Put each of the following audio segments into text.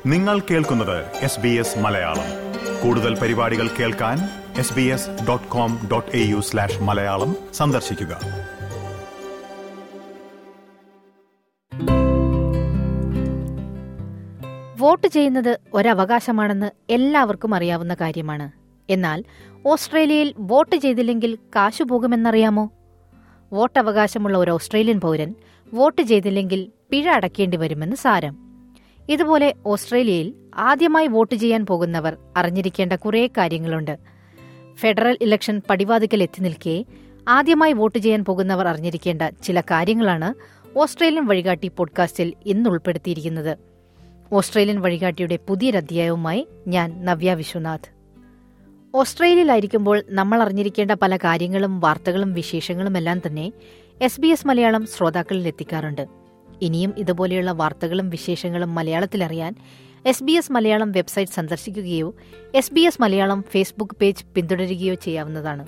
നിങ്ങൾ കേൾക്കുന്നത് S B S Malayalam കൂടുതൽ പരിപാടികൾ കേൾക്കാൻ S B S dot com dot A U slash Malayalam സന്ദർശിക്കുക വോട്ട് ചെയ്യുന്നത് ഒരവകാശമാണെന്ന് എല്ലാവർക്കും അറിയാവുന്ന കാര്യമാണ് എന്നാൽ ഓസ്ട്രേലിയയിൽ വോട്ട് ചെയ്തില്ലെങ്കിൽ കാശു പോകുമെന്നറിയാമോ വോട്ടവകാശമുള്ള ഒരു ഓസ്ട്രേലിയൻ പൗരൻ വോട്ട് ചെയ്തില്ലെങ്കിൽ പിഴ അടയ്ക്കേണ്ടി വരുമെന്ന് സാരം ഇതുപോലെ ഓസ്ട്രേലിയയിൽ ആദ്യമായി വോട്ട് ചെയ്യാൻ പോകുന്നവർ അറിഞ്ഞിരിക്കേണ്ട കുറേ കാര്യങ്ങളുണ്ട് ഫെഡറൽ ഇലക്ഷൻ പടിവാതിക്കൽ എത്തി നിൽക്കെ ആദ്യമായി വോട്ട് ചെയ്യാൻ പോകുന്നവർ അറിഞ്ഞിരിക്കേണ്ട ചില കാര്യങ്ങളാണ് ഓസ്ട്രേലിയൻ വഴികാട്ടി പോഡ്കാസ്റ്റിൽ ഇന്ന് ഉൾപ്പെടുത്തിയിരിക്കുന്നത് ഓസ്ട്രേലിയൻ വഴികാട്ടിയുടെ പുതിയൊരധ്യായവുമായി ഞാൻ നവ്യ വിശ്വനാഥ് ഓസ്ട്രേലിയയിലായിരിക്കുമ്പോൾ നമ്മൾ അറിഞ്ഞിരിക്കേണ്ട പല കാര്യങ്ങളും വാർത്തകളും വിശേഷങ്ങളും എല്ലാം തന്നെ എസ് ബി എസ് മലയാളം ശ്രോതാക്കളിൽ എത്തിക്കാറുണ്ട് ഇനിയും ഇതുപോലെയുള്ള വാർത്തകളും വിശേഷങ്ങളും മലയാളത്തിൽ അറിയാൻ S B S Malayalam website സന്ദർശിക്കുകയോ S B S Malayalam Facebook page പിന്തുടരുകയോ ചെയ്യാവുന്നതാണ്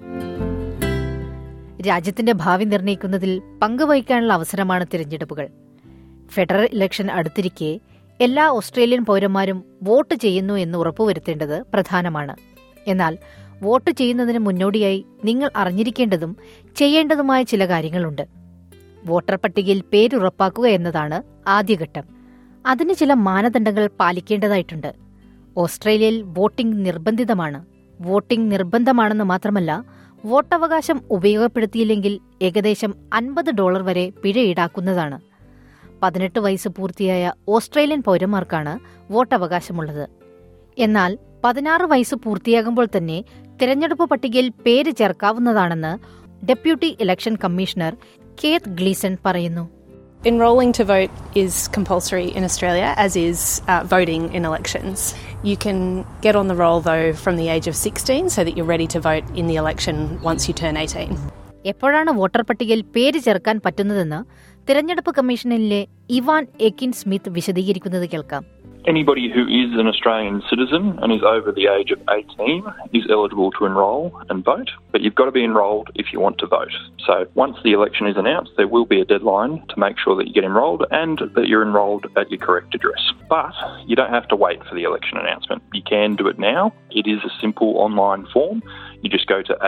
രാജ്യത്തിന്റെ ഭാവി നിർണ്ണയിക്കുന്നതിൽ പങ്കുവഹിക്കാനുള്ള അവസരമാണ് തിരഞ്ഞെടുപ്പുകൾ ഫെഡറൽ ഇലക്ഷൻ അടുത്തിരിക്കെ എല്ലാ ഓസ്ട്രേലിയൻ പൗരന്മാരും വോട്ട് ചെയ്യുന്നു എന്ന് ഉറപ്പുവരുത്തേണ്ടത് പ്രധാനമാണ് എന്നാൽ വോട്ട് ചെയ്യുന്നതിന് മുന്നോടിയായി നിങ്ങൾ അറിഞ്ഞിരിക്കേണ്ടതും ചെയ്യേണ്ടതുമായ ചില കാര്യങ്ങളുണ്ട് വോട്ടർ പട്ടികയിൽ പേരുറപ്പാക്കുക എന്നതാണ് ആദ്യഘട്ടം അതിന് ചില മാനദണ്ഡങ്ങൾ പാലിക്കേണ്ടതായിട്ടുണ്ട് ഓസ്ട്രേലിയയിൽ വോട്ടിംഗ് നിർബന്ധിതമാണ് വോട്ടിംഗ് നിർബന്ധമാണെന്ന് മാത്രമല്ല വോട്ടവകാശം ഉപയോഗപ്പെടുത്തിയില്ലെങ്കിൽ ഏകദേശം അൻപത് ഡോളർ വരെ പിഴ ഈടാക്കുന്നതാണ് പതിനെട്ട് വയസ്സ് പൂർത്തിയായ ഓസ്ട്രേലിയൻ പൗരന്മാർക്കാണ് വോട്ടവകാശമുള്ളത് എന്നാൽ പതിനാറ് വയസ്സ് പൂർത്തിയാകുമ്പോൾ തന്നെ തിരഞ്ഞെടുപ്പ് പട്ടികയിൽ പേര് ചേർക്കാവുന്നതാണെന്ന് deputy election commissioner Keith Gleeson പറയുന്നു Enrolling to vote is compulsory in Australia, as is uh, voting in elections. You can get on the roll though from the age of 16 so that you're ready to vote in the election once you turn 18. എപ്പോഴാണ് voter പട്ടികയിൽ പേര് ചേർക്കാൻ പറ്റുന്നതെന്ന് തിരഞ്ഞെടുപ്പ് കമ്മീഷനിലെ Ivan എക്കിൻ Smith വിശദീകരിക്കുന്നത് കേൾക്കാം Anybody who is an Australian citizen and is over the age of 18 is eligible to enrol and vote, but you've got to be enrolled if you want to vote. So once the election is announced, there will be a deadline to make sure that you get enrolled and that you're enrolled at your correct address. But you don't have to wait for the election announcement. You can do it now. It is a simple online form. You just go to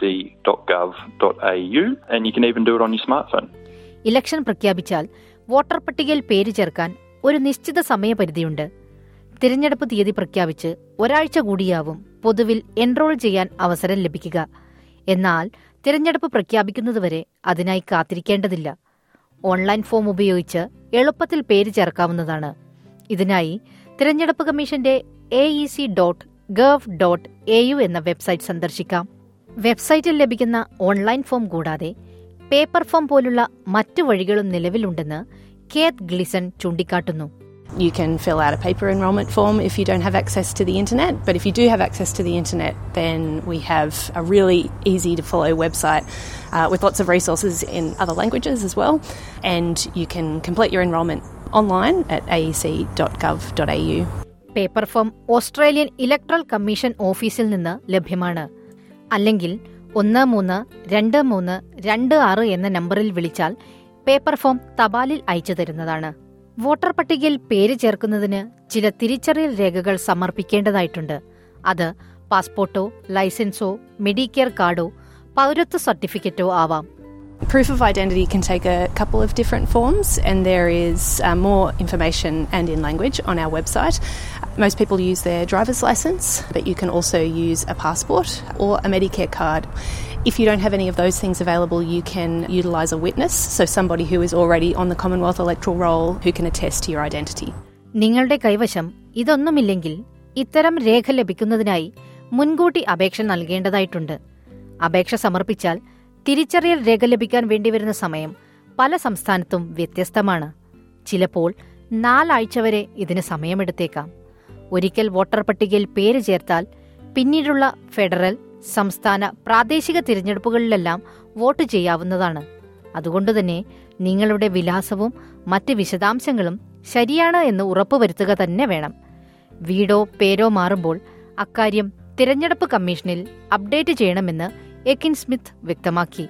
aec.gov.au and you can even do it on your smartphone. Election പ്രഖ്യാപിച്ചാൽ voter പട്ടികയിൽ പേര് ചേർക്കാൻ ഒരു നിശ്ചിത സമയപരിധിയുണ്ട് തിരഞ്ഞെടുപ്പ് തീയതി പ്രഖ്യാപിച്ച് ഒരാഴ്ച കൂടിയാവും പൊതുവിൽ എൻറോൾ ചെയ്യാൻ അവസരം ലഭിക്കുക എന്നാൽ തിരഞ്ഞെടുപ്പ് പ്രഖ്യാപിക്കുന്നതുവരെ അതിനായി കാത്തിരിക്കേണ്ടതില്ല ഓൺലൈൻ ഫോം ഉപയോഗിച്ച് എളുപ്പത്തിൽ പേര് ചേർക്കാവുന്നതാണ് ഇതിനായി തിരഞ്ഞെടുപ്പ് കമ്മീഷന്റെ A E C dot gov dot A U എന്ന വെബ്സൈറ്റ് സന്ദർശിക്കാം വെബ്സൈറ്റിൽ ലഭിക്കുന്ന ഓൺലൈൻ ഫോം കൂടാതെ പേപ്പർ ഫോം പോലുള്ള മറ്റു വഴികളും നിലവിലുണ്ടെന്ന് കേത്ത് ഗ്ലിസൺ ചൂണ്ടിക്കാട്ടുന്നു You can fill out a paper enrolment form if you don't have access to the internet, but if you do have access to the internet, then we have a really easy to follow website uh, with lots of resources in other languages as well, and you can complete your enrolment online at aec.gov.au. Paper form Australian electoral commission ഓഫീസിൽ നിന്ന് ലഭ്യമാണ് അല്ലെങ്കിൽ ഒന്ന് മൂന്ന് രണ്ട് മൂന്ന് രണ്ട് ആറ് എന്ന നമ്പറിൽ വിളിച്ചാൽ പേപ്പർ ഫോം തപാലിൽ അയച്ചു തരുന്നതാണ് വോട്ടർ പട്ടികയിൽ പേര് ചേർക്കുന്നതിന് ചില തിരിച്ചറിയൽ രേഖകൾ സമർപ്പിക്കേണ്ടതായിട്ടുണ്ട് അത് പാസ്പോർട്ടോ ലൈസൻസോ മെഡിക്കെയർ കാർഡോ പൗരത്വ സർട്ടിഫിക്കറ്റോ ആവാം Proof of identity can take a couple of different forms, and there is uh, more information and in language on our website. Most people use their driver's license, but you can also use a passport or a Medicare card. If you don't have any of those things available, you can utilise a witness, so somebody who is already on the Commonwealth electoral roll who can attest to your identity. നിങ്ങളുടെ കൈവശം ഇതൊന്നുമില്ലെങ്കിൽ ഇത്തരം രേഖ ലഭിക്കുന്നതിനായി മുൻകൂട്ടി അപേക്ഷ നൽകേണ്ടതായിട്ടുണ്ട് അപേക്ഷ സമർപ്പിച്ചാൽ തിരിച്ചറിയൽ രേഖ ലഭിക്കാൻ വേണ്ടിവരുന്ന സമയം പല സംസ്ഥാനത്തും വ്യത്യസ്തമാണ് ചിലപ്പോൾ നാലാഴ്ച വരെ ഇതിന് സമയമെടുത്തേക്കാം ഒരിക്കൽ വോട്ടർ പട്ടികയിൽ പേര് ചേർത്താൽ പിന്നീടുള്ള ഫെഡറൽ സംസ്ഥാന പ്രാദേശിക തിരഞ്ഞെടുപ്പുകളിലെല്ലാം വോട്ട് ചെയ്യാവുന്നതാണ് അതുകൊണ്ടുതന്നെ നിങ്ങളുടെ വിലാസവും മറ്റ് വിശദാംശങ്ങളും ശരിയാണ് എന്ന് ഉറപ്പുവരുത്തുക തന്നെ വേണം വീടോ പേരോ മാറുമ്പോൾ അക്കാര്യം തിരഞ്ഞെടുപ്പ് കമ്മീഷനിൽ അപ്ഡേറ്റ് ചെയ്യണമെന്ന് എക്കിൻ സ്മിത്ത് വ്യക്തമാക്കി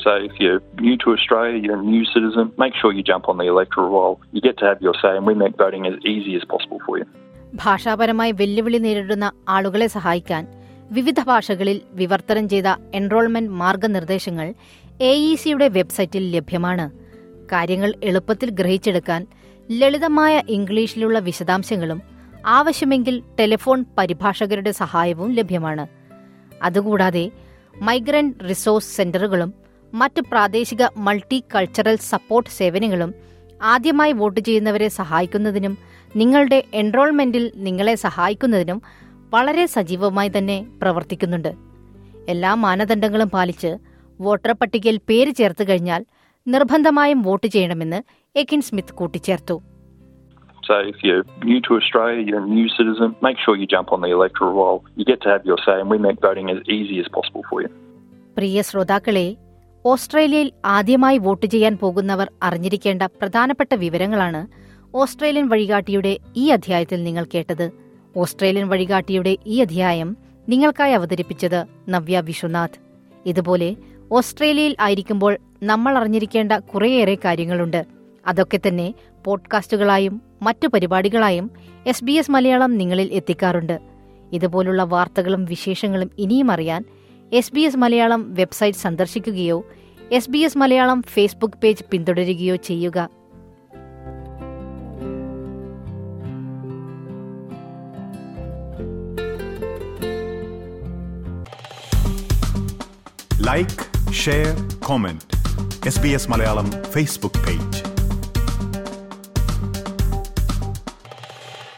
So if you're new to Australia, you're a new citizen, make sure you jump on the electoral roll. You get to have your say, and we make voting as easy as possible for you. ഭാഷാപരമായി വെല്ലുവിളി നേരിടുന്ന ആളുകളെ സഹായിക്കാൻ വിവിധ ഭാഷകളിൽ വിവർത്തനം ചെയ്ത enrolment മാർഗനിർദ്ദേശങ്ങൾ എ ഇ സിയുടെ വെബ്സൈറ്റിൽ ലഭ്യമാണ് കാര്യങ്ങൾ എളുപ്പത്തിൽ ഗ്രഹിച്ചെടുക്കാൻ ലളിതമായ ഇംഗ്ലീഷിലുള്ള വിശദാംശങ്ങളും ആവശ്യമെങ്കിൽ ടെലിഫോൺ പരിഭാഷകരുടെ സഹായവും ലഭ്യമാണ് അതുകൂടാതെ മൈഗ്രന്റ് റിസോഴ്സ് സെന്ററുകളും മറ്റ് പ്രാദേശിക മൾട്ടി കൾച്ചറൽ സപ്പോർട്ട് സേവനങ്ങളും ആദ്യമായി വോട്ട് ചെയ്യുന്നവരെ സഹായിക്കുന്നതിനും നിങ്ങളുടെ എൻറോൾമെന്റിൽ നിങ്ങളെ സഹായിക്കുന്നതിനും വളരെ സജീവമായി തന്നെ പ്രവർത്തിക്കുന്നുണ്ട് എല്ലാ മാനദണ്ഡങ്ങളും പാലിച്ച് വോട്ടർ പട്ടികയിൽ പേര് ചേർത്ത് കഴിഞ്ഞാൽ നിർബന്ധമായും വോട്ട് ചെയ്യണമെന്ന് എക്കിൻ സ്മിത്ത് കൂട്ടിച്ചേർത്തു So if you're new to Australia, you're a new citizen, make sure you jump on the electoral roll. You get to have your say, and we make voting as easy as possible for you. പ്രിയ ശ്രോതാക്കളെ ഓസ്ട്രേലിയയിൽ ആദ്യമായി vote ചെയ്യാൻ പോകുന്നവർ അറിഞ്ഞിരിക്കേണ്ട പ്രധാനപ്പെട്ട വിവരങ്ങളാണ് Australian വഴികാട്ടിയുടെ ഈ അധ്യായത്തിൽ നിങ്ങൾ കേട്ടത് ഓസ്ട്രേലിയൻ വഴികാട്ടിയുടെ ഈ അധ്യായം നിങ്ങൾക്കായി അവതരിപ്പിച്ചത് നവ്യ വിശ്വനാഥ് ഇതുപോലെ ഓസ്ട്രേലിയയിൽ ആയിരിക്കുമ്പോൾ നമ്മൾ അറിഞ്ഞിരിക്കേണ്ട കുറേയേറെ കാര്യങ്ങളുണ്ട് അതൊക്കെ തന്നെ പോഡ്കാസ്റ്റുകളായും മറ്റു പരിപാടികളായും എസ് ബി എസ് മലയാളം നിങ്ങളിൽ എത്തിക്കാറുണ്ട് ഇതുപോലുള്ള വാർത്തകളും വിശേഷങ്ങളും ഇനിയും അറിയാൻ S B S Malayalam website സന്ദർശിക്കുകയോ S B S Malayalam Facebook page പിന്തുടരുകയോ ചെയ്യുക like share comment S B S Malayalam Facebook page